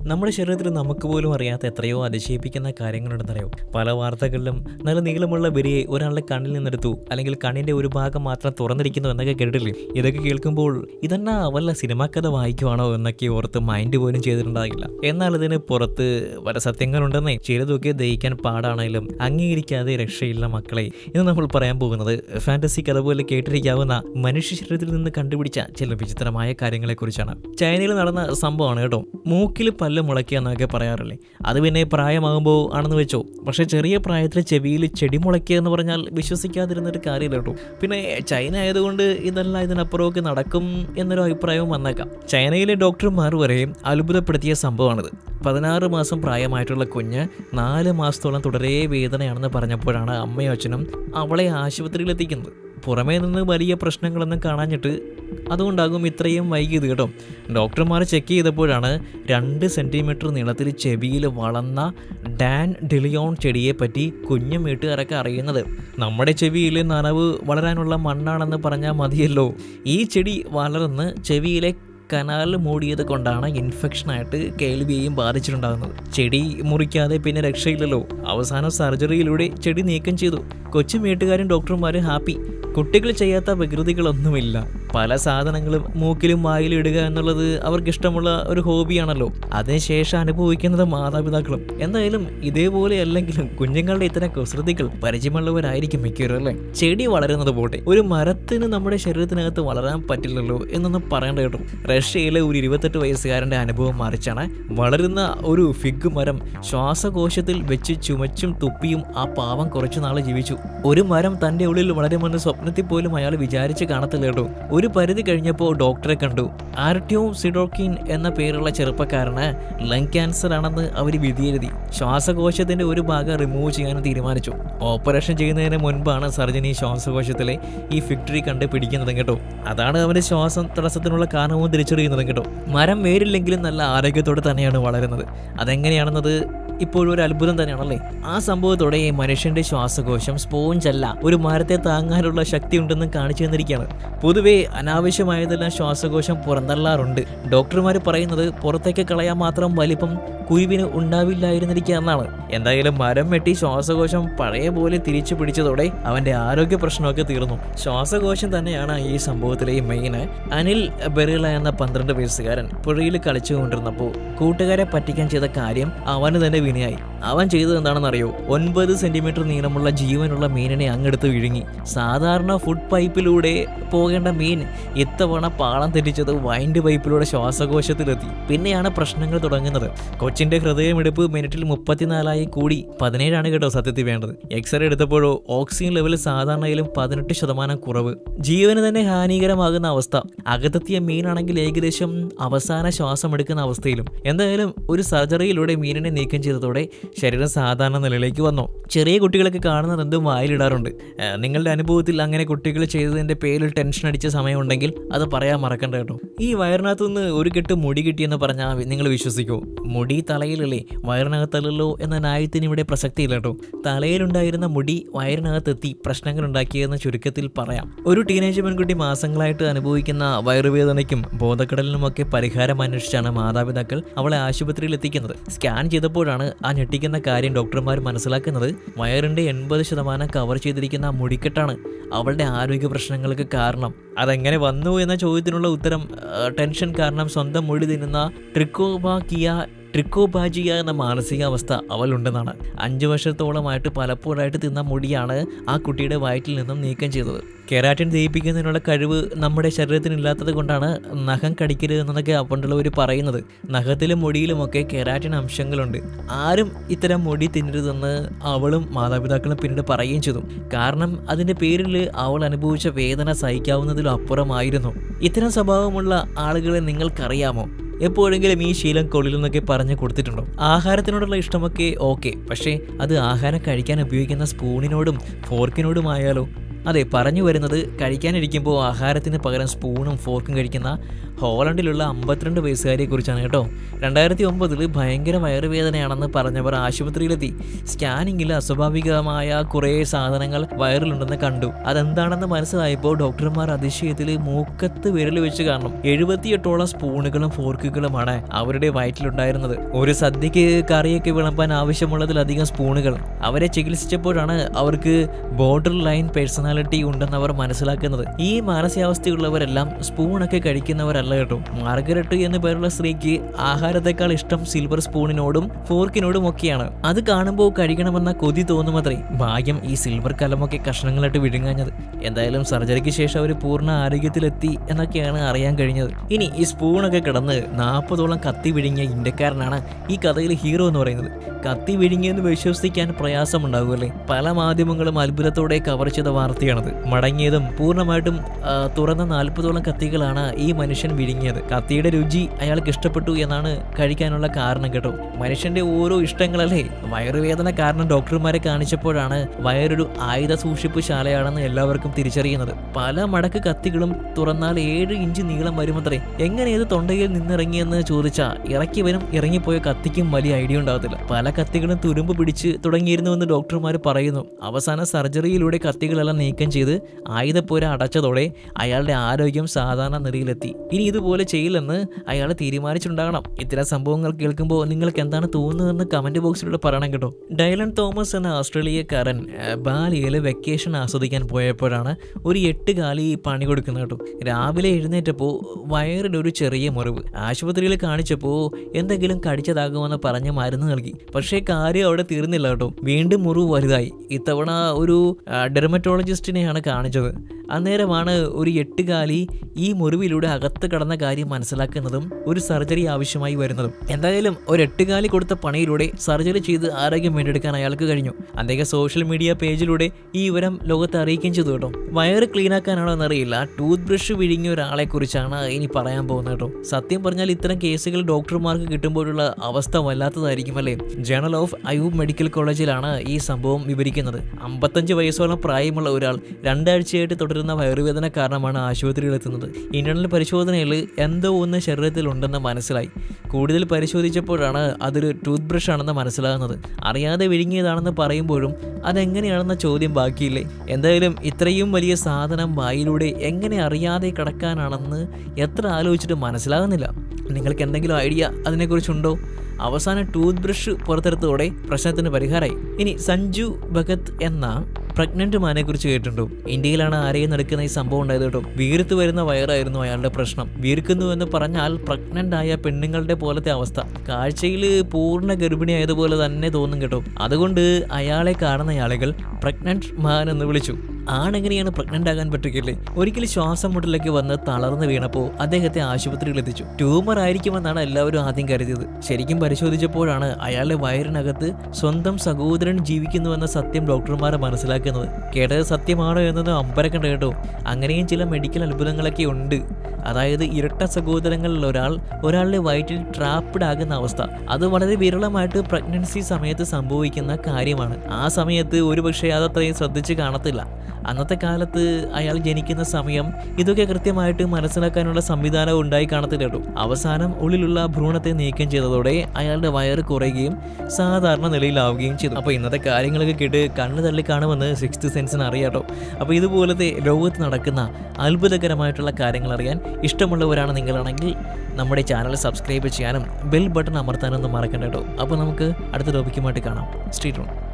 നമ്മുടെ ശരീരത്തിൽ നമുക്ക് പോലും അറിയാത്ത എത്രയോ അതിശയിപ്പിക്കുന്ന കാര്യങ്ങളുണ്ടെന്നറിയോ പല വാർത്തകളിലും നല്ല നീളമുള്ള ബരിയെ ഒരാളുടെ കണ്ണിൽ നിന്നെടുത്തു അല്ലെങ്കിൽ കണ്ണിന്റെ ഒരു ഭാഗം മാത്രം തുറന്നിരിക്കുന്നു എന്നൊക്കെ കേട്ടിട്ടില്ലേ ഇതൊക്കെ കേൾക്കുമ്പോൾ ഇതെന്നാ വല്ല സിനിമാ കഥ വായിക്കുവാണോ എന്നൊക്കെ ഓർത്ത് മൈൻഡ് പോലും ചെയ്തിട്ടുണ്ടാകില്ല എന്നാൽ ഇതിന് പുറത്ത് പല സത്യങ്ങളുണ്ടെന്നേ ചിലതൊക്കെ ദഹിക്കാൻ പാടാണെങ്കിലും അംഗീകരിക്കാതെ രക്ഷയില്ല മക്കളെ ഇന്ന് നമ്മൾ പറയാൻ പോകുന്നത് ഫാന്റസി കഥ പോലെ കേട്ടിരിക്കാവുന്ന മനുഷ്യ ശരീരത്തിൽ നിന്ന് കണ്ടുപിടിച്ച ചില വിചിത്രമായ കാര്യങ്ങളെക്കുറിച്ചാണ് ചൈനയിൽ നടന്ന സംഭവമാണ് കേട്ടോ മൂക്കിൽ പല്ല് മുളയ്ക്കുക എന്നൊക്കെ പറയാറില്ലേ അത് പിന്നെ പ്രായമാകുമ്പോൾ ആണെന്ന് വെച്ചോ പക്ഷേ ചെറിയ പ്രായത്തിൽ ചെവിയിൽ ചെടി മുളയ്ക്കുക എന്ന് പറഞ്ഞാൽ വിശ്വസിക്കാതിരുന്നൊരു കാര്യമില്ല കേട്ടോ പിന്നെ ചൈന ആയതുകൊണ്ട് ഇതെല്ലാം ഇതിനപ്പുറമൊക്കെ നടക്കും എന്നൊരു അഭിപ്രായവും വന്നേക്കാം ചൈനയിലെ ഡോക്ടർമാർ വരെയും അത്ഭുതപ്പെടുത്തിയ സംഭവമാണിത് പതിനാറ് മാസം പ്രായമായിട്ടുള്ള കുഞ്ഞ് നാല് മാസത്തോളം തുടരേ വേദനയാണെന്ന് പറഞ്ഞപ്പോഴാണ് അമ്മയും അച്ഛനും അവളെ ആശുപത്രിയിൽ എത്തിക്കുന്നത് പുറമേ നിന്ന് വലിയ പ്രശ്നങ്ങളൊന്നും കാണാഞ്ഞിട്ട് അതുകൊണ്ടാകും ഇത്രയും വൈകിയത് കേട്ടോ ഡോക്ടർമാർ ചെക്ക് ചെയ്തപ്പോഴാണ് രണ്ട് സെൻറ്റിമീറ്റർ നീളത്തിൽ ചെവിയിൽ വളർന്ന ഡാൻ ഡിലിയോൺ ചെടിയെ പറ്റി കുഞ്ഞു വീട്ടുകാരൊക്കെ അറിയുന്നത് നമ്മുടെ ചെവിയിൽ നനവ് വളരാനുള്ള മണ്ണാണെന്ന് പറഞ്ഞാൽ മതിയല്ലോ ഈ ചെടി വളർന്ന് ചെവിയിലെ കനാൽ മൂടിയത് കൊണ്ടാണ് ഇൻഫെക്ഷനായിട്ട് കേൾവിയെയും ബാധിച്ചിട്ടുണ്ടാകുന്നത് ചെടി മുറിക്കാതെ പിന്നെ രക്ഷയില്ലല്ലോ അവസാനം സർജറിയിലൂടെ ചെടി നീക്കം ചെയ്തു കൊച്ചു വീട്ടുകാരും ഡോക്ടർമാരും ഹാപ്പി കുട്ടികൾ ചെയ്യാത്ത വികൃതികളൊന്നുമില്ല പല സാധനങ്ങളും മൂക്കിലും വായിലും ഇടുക എന്നുള്ളത് അവർക്കിഷ്ടമുള്ള ഒരു ഹോബിയാണല്ലോ അതിനുശേഷം അനുഭവിക്കുന്നത് മാതാപിതാക്കളും എന്തായാലും ഇതേപോലെ അല്ലെങ്കിലും കുഞ്ഞുങ്ങളുടെ ഇത്തരം കുസൃതികൾ പരിചയമുള്ളവരായിരിക്കും മിക്കവരും അല്ലേ ചെടി വളരുന്നത് പോട്ടെ ഒരു മരത്തിന് നമ്മുടെ ശരീരത്തിനകത്ത് വളരാൻ പറ്റില്ലല്ലോ എന്നൊന്നും പറയേണ്ട കേട്ടോ റഷ്യയിലെ ഒരു ഇരുപത്തെട്ട് വയസ്സുകാരൻ്റെ അനുഭവം മറിച്ചാണ് വളരുന്ന ഒരു ഫിഗ് മരം ശ്വാസകോശത്തിൽ വെച്ച് ചുമച്ചും തുപ്പിയും ആ പാവം കുറച്ചു നാൾ ജീവിച്ചു ഒരു മരം തൻ്റെ ഉള്ളിൽ വളരുമെന്ന് സ്വപ്നത്തിൽ പോലും അയാൾ വിചാരിച്ച് കാണത്തില്ല കേട്ടോ ഒരു പരിധി കഴിഞ്ഞപ്പോൾ ഡോക്ടറെ കണ്ടു ആർട്യോം സിഡോക്കിൻ എന്ന പേരുള്ള ചെറുപ്പക്കാരന് ലങ് ക്യാൻസർ ആണെന്ന് അവർ വിധിയെഴുതി ശ്വാസകോശത്തിന്റെ ഒരു ഭാഗം റിമൂവ് ചെയ്യാൻ തീരുമാനിച്ചു ഓപ്പറേഷൻ ചെയ്യുന്നതിന് മുൻപാണ് സർജൻ ഈ ശ്വാസകോശത്തിലെ ഈ ഫിക്ടറി കണ്ട് പിടിക്കുന്നത് കേട്ടോ അതാണ് അവന്റെ ശ്വാസം തടസ്സത്തിനുള്ള കാരണവും തിരിച്ചറിയുന്നത് കേട്ടോ മരം വേരില്ലെങ്കിലും നല്ല ആരോഗ്യത്തോടെ തന്നെയാണ് വളരുന്നത് അതെങ്ങനെയാണെന്നത് ഇപ്പോഴും ഒരു അത്ഭുതം തന്നെയാണല്ലേ ആ സംഭവത്തോടെ ഈ മനുഷ്യന്റെ ശ്വാസകോശം സ്പോഞ്ച് അല്ല ഒരു മരത്തെ താങ്ങാനുള്ള ശക്തി ഉണ്ടെന്ന് കാണിച്ചു തന്നിരിക്കുകയാണ് പൊതുവേ അനാവശ്യമായതെല്ലാം ശ്വാസകോശം പുറന്തള്ളാറുണ്ട് ഡോക്ടർമാർ പറയുന്നത് പുറത്തേക്ക് കളയാൻ മാത്രം വലിപ്പം കുരുവിന് ഉണ്ടാവില്ലായിരുന്നിരിക്കുക എന്നാണ് എന്തായാലും മരം വെട്ടി ശ്വാസകോശം പഴയ പോലെ തിരിച്ചു പിടിച്ചതോടെ അവന്റെ ആരോഗ്യ പ്രശ്നമൊക്കെ തീർന്നു ശ്വാസകോശം തന്നെയാണ് ഈ സംഭവത്തിലെ മെയിൻ അനിൽ ബെറിള എന്ന പന്ത്രണ്ട് വയസ്സുകാരൻ പുഴയിൽ കളിച്ചുകൊണ്ടിരുന്നപ്പോൾ കൂട്ടുകാരെ പറ്റിക്കാൻ ചെയ്ത കാര്യം അവന് തന്നെ വിനയായി അവൻ ചെയ്തത് എന്താണെന്നറിയോ ഒൻപത് സെന്റിമീറ്റർ നീളമുള്ള ജീവനുള്ള മീനിനെ അങ്ങെടുത്ത് വിഴുങ്ങി സാധാരണ ഫുഡ് പൈപ്പിലൂടെ പോകേണ്ട മീൻ ഇത്തവണ പാളം തെറ്റിച്ചത് വൈൻഡ് പൈപ്പിലൂടെ ശ്വാസകോശത്തിലെത്തി പിന്നെയാണ് പ്രശ്നങ്ങൾ തുടങ്ങുന്നത് കൊച്ചിന്റെ ഹൃദയമിടിപ്പ് മിനിറ്റിൽ മുപ്പത്തിനാലായി കൂടി പതിനേഴാണ് കേട്ടോ സത്യത്തിൽ വേണ്ടത് എക്സ്റേ എടുത്തപ്പോഴോ ഓക്സിജൻ ലെവൽ സാധാരണയിലും പതിനെട്ട് ശതമാനം കുറവ് ജീവന് തന്നെ ഹാനികരമാകുന്ന അവസ്ഥ അകത്തെത്തിയ മീനാണെങ്കിൽ ഏകദേശം അവസാന ശ്വാസം എടുക്കുന്ന അവസ്ഥയിലും എന്തായാലും ഒരു സർജറിയിലൂടെ മീനിനെ നീക്കം ചെയ്തതോടെ ശരീരം സാധാരണ നിലയിലേക്ക് വന്നു ചെറിയ കുട്ടികളൊക്കെ കാണുന്നത് എന്തും വായിലിടാറുണ്ട് ആ, നിങ്ങളുടെ അനുഭവത്തിൽ അങ്ങനെ കുട്ടികൾ ചെയ്തതിന്റെ പേരിൽ ടെൻഷൻ അടിച്ച സമയമുണ്ടെങ്കിൽ അത് പറയാൻ മറക്കണ്ട കേട്ടോ ഈ വയറിനകത്തുനിന്ന് ഒരു കെട്ട് മുടി കിട്ടിയെന്ന് പറഞ്ഞാൽ നിങ്ങൾ വിശ്വസിക്കോ മുടി തലയിലല്ലേ വയറിനകത്തല്ലല്ലോ എന്ന ന്യായത്തിന് ഇവിടെ പ്രസക്തിയില്ല കേട്ടോ തലയിലുണ്ടായിരുന്ന മുടി വയറിനകത്തെത്തി പ്രശ്നങ്ങൾ ഉണ്ടാക്കിയെന്ന് ചുരുക്കത്തിൽ പറയാം ഒരു ടീനേജ് പെൺകുട്ടി മാസങ്ങളായിട്ട് അനുഭവിക്കുന്ന വയറുവേദനയ്ക്കും ബോധക്കടലിനുമൊക്കെ പരിഹാരം അന്വേഷിച്ചാണ് മാതാപിതാക്കൾ അവളെ ആശുപത്രിയിൽ എത്തിക്കുന്നത് സ്കാൻ ചെയ്തപ്പോഴാണ് ആ ഞെട്ടിക്കുന്ന കാര്യം ഡോക്ടർമാർ മനസ്സിലാക്കുന്നത് വയറിന്റെ എൺപത് ശതമാനം കവർ ചെയ്തിരിക്കുന്ന ആ മുടിക്കെട്ടാണ് അവളുടെ ആരോഗ്യ പ്രശ്നങ്ങൾക്ക് കാരണം അതെങ്ങനെ വന്നു എന്ന ചോദ്യത്തിനുള്ള ഉത്തരം ആ, ടെൻഷൻ കാരണം സ്വന്തം മുടി തിന്നുന്ന ട്രിക്കോബാക്കിയ ട്രിക്കോബാജിയ എന്ന മാനസികാവസ്ഥ അവളുണ്ടെന്നാണ് അഞ്ചു വർഷത്തോളമായിട്ട് പലപ്പോഴായിട്ട് തിന്ന മുടിയാണ് ആ കുട്ടിയുടെ വയറ്റിൽ നിന്നും നീക്കം ചെയ്തത് കെരാറ്റിൻ ദഹിപ്പിക്കുന്നതിനുള്ള കഴിവ് നമ്മുടെ ശരീരത്തിന് ഇല്ലാത്തത് കൊണ്ടാണ് നഖം കടിക്കരുത് എന്നൊക്കെ പണ്ടുള്ളവർ പറയുന്നത് നഖത്തിലും മുടിയിലുമൊക്കെ കെരാറ്റിൻ അംശങ്ങളുണ്ട് ആരും ഇത്തരം മുടി തിന്നരുതെന്ന് അവളും മാതാപിതാക്കളും പിന്നീട് പറയുകയും ചെയ്തു കാരണം അതിൻ്റെ പേരിൽ അവൾ അനുഭവിച്ച വേദന സഹിക്കാവുന്നതിലും അപ്പുറമായിരുന്നു ഇത്തരം സ്വഭാവമുള്ള ആളുകളെ നിങ്ങൾക്കറിയാമോ എപ്പോഴെങ്കിലും ഈ ശീലം കൊള്ളിലെന്നൊക്കെ പറഞ്ഞു കൊടുത്തിട്ടുണ്ടോ ആഹാരത്തിനോടുള്ള ഇഷ്ടമൊക്കെ ഓക്കെ പക്ഷേ അത് ആഹാരം കഴിക്കാൻ ഉപയോഗിക്കുന്ന സ്പൂണിനോടും ഫോർക്കിനോടുമായാലോ അതെ പറഞ്ഞു വരുന്നത് കഴിക്കാനിരിക്കുമ്പോൾ ആഹാരത്തിന് പകരം സ്പൂണും ഫോർക്കും കഴിക്കുന്ന ഹോളണ്ടിലുള്ള അമ്പത്തിരണ്ട് വയസ്സുകാരിയെ കുറിച്ചാണ് കേട്ടോ രണ്ടായിരത്തി ഒമ്പതിൽ ഭയങ്കര വയറുവേദനയാണെന്ന് പറഞ്ഞവർ ആശുപത്രിയിലെത്തി സ്കാനിങ്ങിൽ അസ്വാഭാവികമായ കുറേ സാധനങ്ങൾ വയറിലുണ്ടെന്ന് കണ്ടു അതെന്താണെന്ന് മനസ്സിലായപ്പോൾ ഡോക്ടർമാർ അതിശയത്തിൽ മൂക്കത്ത് വിരൽ വെച്ച് കാണണം എഴുപത്തിയെട്ടോളം സ്പൂണുകളും ഫോർക്കുകളുമാണ് അവരുടെ വയറ്റിലുണ്ടായിരുന്നത് ഒരു സദ്യക്ക് കറിയൊക്കെ വിളമ്പാൻ ആവശ്യമുള്ളതിലധികം സ്പൂണുകൾ അവരെ ചികിത്സിച്ചപ്പോഴാണ് അവർക്ക് ബോർഡർ ലൈൻ പേഴ്സണാലിറ്റി ഉണ്ടെന്ന് അവർ മനസ്സിലാക്കുന്നത് ഈ മാനസികാവസ്ഥയുള്ളവരെല്ലാം സ്പൂണൊക്കെ കഴിക്കുന്നവരല്ല കേട്ടോ മാർഗരറ്റ് എന്നു പേരുള്ള സ്ത്രീക്ക് ആഹാരത്തെക്കാൾ ഇഷ്ടം സിൽവർ സ്പൂണിനോടും ഫോർക്കിനോടും ഒക്കെയാണ് അത് കാണുമ്പോൾ കഴിക്കണമെന്ന കൊതി തോന്നുമത്രേ ഭാഗ്യം ഈ സിൽവർ കലമൊക്കെ കഷ്ണങ്ങളായിട്ട് വിഴുങ്ങാഞ്ഞത് എന്തായാലും സർജറിക്ക് ശേഷം അവർ പൂർണ്ണ ആരോഗ്യത്തിലെത്തി എന്നൊക്കെയാണ് അറിയാൻ കഴിഞ്ഞത് ഇനി ഈ സ്പൂണൊക്കെ കിടന്ന് നാൽപ്പതോളം കത്തി വിഴുങ്ങിയ ഇന്ത്യക്കാരനാണ് ഈ കഥയിൽ ഹീറോ എന്ന് പറയുന്നത് കത്തി വിഴുങ്ങിയെന്ന് വിശ്വസിക്കാൻ പ്രയാസമുണ്ടാകുമല്ലേ പല മാധ്യമങ്ങളും അത്ഭുതത്തോടെ കവർ ചെയ്ത വാർത്തയാണത് മടങ്ങിയതും പൂർണ്ണമായിട്ടും ആ, തുറന്ന നാൽപ്പതോളം കത്തികളാണ് ഈ മനുഷ്യൻ വിഴുങ്ങിയത് കത്തിയുടെ രുചി അയാൾക്ക് ഇഷ്ടപ്പെട്ടു എന്നാണ് കഴിക്കാനുള്ള കാരണം കേട്ടോ മനുഷ്യന്റെ ഓരോ ഇഷ്ടങ്ങളല്ലേ വയറുവേദന കാരണം ഡോക്ടർമാരെ കാണിച്ചപ്പോഴാണ് വയറൊരു ആയുധ സൂക്ഷിപ്പ് ശാലയാണെന്ന് എല്ലാവർക്കും തിരിച്ചറിയുന്നത് പല മടക്ക് കത്തികളും തുറന്നാൽ ഏഴ് ഇഞ്ച് നീളം വരുമത്രേ എങ്ങനെ ഇത് തൊണ്ടയിൽ നിന്നിറങ്ങിയെന്ന് ചോദിച്ചാ ഇറക്കി വരും ഇറങ്ങിപ്പോയ കത്തിക്കും വലിയ ഐഡിയ ഉണ്ടാകത്തില്ല പല കത്തികളും തുരുമ്പ് പിടിച്ച് തുടങ്ങിയിരുന്നുവെന്ന് ഡോക്ടർമാർ പറയുന്നു അവസാന സർജറിയിലൂടെ കത്തികളെല്ലാം നീക്കം ചെയ്ത് ആയുധപ്പുര അടച്ചതോടെ അയാളുടെ ആരോഗ്യം സാധാരണ നിലയിലെത്തി ഇനി ഇതുപോലെ ചെയ്യില്ലെന്ന് അയാൾ തീരുമാനിച്ചിട്ടുണ്ടാകണം ഇത്തരം സംഭവങ്ങൾ കേൾക്കുമ്പോൾ നിങ്ങൾക്ക് എന്താണ് തോന്നുന്നതെന്ന് കമന്റ് ബോക്സിലൂടെ പറയണം കേട്ടോ ഡൈലൻ തോമസ് എന്ന ഓസ്ട്രേലിയക്കാരൻ ആ, ബാലിയിൽ വെക്കേഷൻ ആസ്വദിക്കാൻ പോയപ്പോഴാണ് ഒരു എട്ട് കാലി പണി കൊടുക്കുന്നത് കേട്ടോ രാവിലെ എഴുന്നേറ്റപ്പോൾ വയറിനൊരു ചെറിയ മുറിവ് ആശുപത്രിയിൽ കാണിച്ചപ്പോൾ എന്തെങ്കിലും കടിച്ചതാകുമെന്ന് പറഞ്ഞ് മരുന്ന് നൽകി പക്ഷേ കാര്യം അവിടെ തീർന്നില്ല കേട്ടോ വീണ്ടും മുറിവ് വലുതായി ഇത്തവണ ഒരു ഡെർമറ്റോളജിസ്റ്റിനെയാണ് കാണിച്ചത് അന്നേരമാണ് ഒരു എട്ടുകാലി ഈ മുറിവിലൂടെ അകത്ത് കടന്ന കാര്യം മനസ്സിലാക്കുന്നതും ഒരു സർജറി ആവശ്യമായി വരുന്നതും എന്തായാലും ഒരു എട്ടുകാലി കൊടുത്ത പണിയിലൂടെ സർജറി ചെയ്ത് ആരോഗ്യം വീണ്ടെടുക്കാൻ അയാൾക്ക് കഴിഞ്ഞു അദ്ദേഹം സോഷ്യൽ മീഡിയ പേജിലൂടെ ഈ വിവരം ലോകത്തെ അറിയിക്കുകയും ചെയ്തു കേട്ടോ വയറ് ക്ലീൻ ആക്കാനാണോ എന്നറിയില്ല ടൂത്ത് ബ്രഷ് വിഴുങ്ങിയ ഒരാളെ കുറിച്ചാണ് ഇനി പറയാൻ പോകുന്നത് കേട്ടോ സത്യം പറഞ്ഞാൽ ഇത്തരം കേസുകൾ ഡോക്ടർമാർക്ക് കിട്ടുമ്പോഴുള്ള അവസ്ഥ വല്ലാത്തതായിരിക്കും അല്ലേ ജേണൽ ഓഫ് അയൂബ് മെഡിക്കൽ കോളേജിലാണ് ഈ സംഭവം വിവരിക്കുന്നത് അമ്പത്തഞ്ച് വയസ്സോളം പ്രായമുള്ള ഒരാൾ രണ്ടാഴ്ചയായിട്ട് തുടരുന്ന വയറുവേദന കാരണമാണ് ആശുപത്രിയിലെത്തുന്നത് ഇന്റർണൽ പരിശോധനയിൽ എന്തോ ഒന്ന് ശരീരത്തിൽ ഉണ്ടെന്ന് മനസ്സിലായി കൂടുതൽ പരിശോധിച്ചപ്പോഴാണ് അതൊരു ടൂത്ത് ബ്രഷ് ആണെന്ന് മനസ്സിലാകുന്നത് അറിയാതെ വിഴുങ്ങിയതാണെന്ന് പറയുമ്പോഴും അതെങ്ങനെയാണെന്ന ചോദ്യം ബാക്കിയില്ലേ എന്തായാലും ഇത്രയും വലിയ സാധനം വായിലൂടെ എങ്ങനെ അറിയാതെ കിടക്കാനാണെന്ന് എത്ര ആലോചിച്ചിട്ട് മനസ്സിലാകുന്നില്ല നിങ്ങൾക്ക് എന്തെങ്കിലും ഐഡിയ അതിനെക്കുറിച്ചുണ്ടോ അവസാന ടൂത്ത് ബ്രഷ് പുറത്തെടുത്തതോടെ പ്രശ്നത്തിന് പരിഹാരമായി ഇനി സഞ്ജു ഭഗത് എന്ന പ്രഗ്നന്റ് മാനെ കുറിച്ച് കേട്ടിട്ടുണ്ടോ ഇന്ത്യയിലാണ് ആരെയും നടക്കുന്ന ഈ സംഭവം ഉണ്ടായത് കേട്ടോ വീർത്ത് വരുന്ന വയറായിരുന്നു അയാളുടെ പ്രശ്നം വീർക്കുന്നു എന്ന് പറഞ്ഞാൽ പ്രഗ്നന്റ് ആയ പെണ്ണുങ്ങളുടെ പോലത്തെ അവസ്ഥ കാഴ്ചയിൽ പൂർണ്ണ ഗർഭിണിയായതുപോലെ തന്നെ തോന്നും കേട്ടോ അതുകൊണ്ട് അയാളെ കാണുന്ന ആളുകൾ പ്രഗ്നന്റ് മാൻ എന്ന് വിളിച്ചു ആണെങ്ങനെയാണ് പ്രഗ്നന്റ് ആകാൻ പറ്റുകയില്ലേ ഒരിക്കലും ശ്വാസം മുട്ടലൊക്കെ വന്ന് തളർന്നു വീണപ്പോൾ അദ്ദേഹത്തെ ആശുപത്രിയിൽ എത്തിച്ചു ട്യൂമർ ആയിരിക്കുമെന്നാണ് എല്ലാവരും ആദ്യം കരുതിയത് ശരിക്കും പരിശോധിച്ചപ്പോഴാണ് അയാളുടെ വയറിനകത്ത് സ്വന്തം സഹോദരൻ ജീവിക്കുന്നുവെന്ന സത്യം ഡോക്ടർമാരെ മനസ്സിലാക്കുന്നത് കേട്ടത് സത്യമാണോ എന്നത് അമ്പരക്കണ്ട കേട്ടോ അങ്ങനെയും ചില മെഡിക്കൽ അത്ഭുതങ്ങളൊക്കെ ഉണ്ട് അതായത് ഇരട്ട സഹോദരങ്ങളിൽ ഒരാൾ ഒരാളുടെ വയറ്റിൽ ട്രാപ്ഡ് ആകുന്ന അവസ്ഥ അത് വളരെ വിരളമായിട്ട് പ്രഗ്നൻസി സമയത്ത് സംഭവിക്കുന്ന കാര്യമാണ് ആ സമയത്ത് ഒരുപക്ഷെ അതത്രയും ശ്രദ്ധിച്ച് കാണത്തില്ല അന്നത്തെ കാലത്ത് അയാൾ ജനിക്കുന്ന സമയം ഇതൊക്കെ കൃത്യമായിട്ട് മനസ്സിലാക്കാനുള്ള സംവിധാനം ഉണ്ടായി കാണത്തില്ല കേട്ടോ അവസാനം ഉള്ളിലുള്ള ഭ്രൂണത്തെ നീക്കം ചെയ്തതോടെ അയാളുടെ വയറ് കുറയുകയും സാധാരണ നിലയിലാവുകയും ചെയ്തു അപ്പോൾ ഇന്നത്തെ കാര്യങ്ങളൊക്കെ കേട്ട് കണ്ണ് തള്ളി കാണുമെന്ന് സിക്സ്ത് സെൻസിന് അറിയാട്ടോ അപ്പോൾ ഇതുപോലത്തെ ലോകത്ത് നടക്കുന്ന അത്ഭുതകരമായിട്ടുള്ള കാര്യങ്ങൾ അറിയാൻ ഇഷ്ടമുള്ളവരാണ് നിങ്ങളാണെങ്കിൽ നമ്മുടെ ചാനൽ സബ്സ്ക്രൈബ് ചെയ്യാനും ബെൽ ബട്ടൺ അമർത്താനൊന്നും മറക്കണ്ട കേട്ടോ അപ്പോൾ നമുക്ക് അടുത്ത ടോപ്പിക്കുമായിട്ട് കാണാം സ്ട്രീറ്റ് റൂം